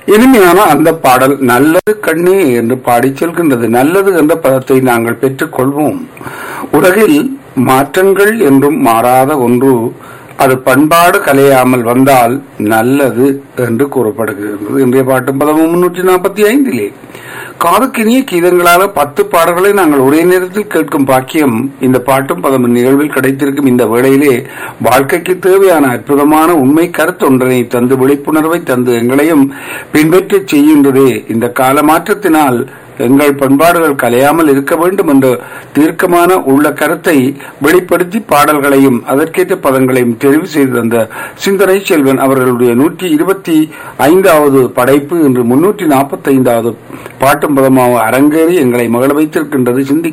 இனிமையான அந்த பாடல் நல்லது கண்ணே என்று பாடிச் செல்கின்றது நல்லது என்ற பதத்தை நாங்கள் பெற்றுக் கொள்வோம் உலகில் மாற்றங்கள் என்றும் மாறாத ஒன்று அது பண்பாடு கலையாமல் வந்தால் நல்லது என்று கூறப்படுகிறது இன்றைய பாட்டும் பதமும் முன்னூற்றி நாற்பத்தி ஐந்திலே காதுக்கினிய கீதங்களால பத்து பாடல்களை நாங்கள் ஒரே நேரத்தில் கேட்கும் பாக்கியம் இந்த பாட்டும் பதமும் நிகழ்வில் கிடைத்திருக்கும் இந்த வேளையிலே வாழ்க்கைக்கு தேவையான அற்புதமான உண்மை கருத்தொன்றனை தந்து விழிப்புணர்வை தந்து எங்களையும் பின்பற்றச் செய்கின்றதே இந்த கால மாற்றத்தினால் எங்கள் பண்பாடுகள் கலையாமல் இருக்க வேண்டும் என்ற தீர்க்கமான உள்ள கருத்தை வெளிப்படுத்தி பாடல்களையும் அதற்கேற்ற பதங்களையும் தெரிவு செய்து தந்த சிந்தனை செல்வன் அவர்களுடைய நூற்றி இருபத்தி ஐந்தாவது படைப்பு இன்று முன்னூற்றி நாற்பத்தி ஐந்தாவது பாட்டும் பதமாக அரங்கேறி எங்களை மகள வைத்திருக்கின்றது சிந்தி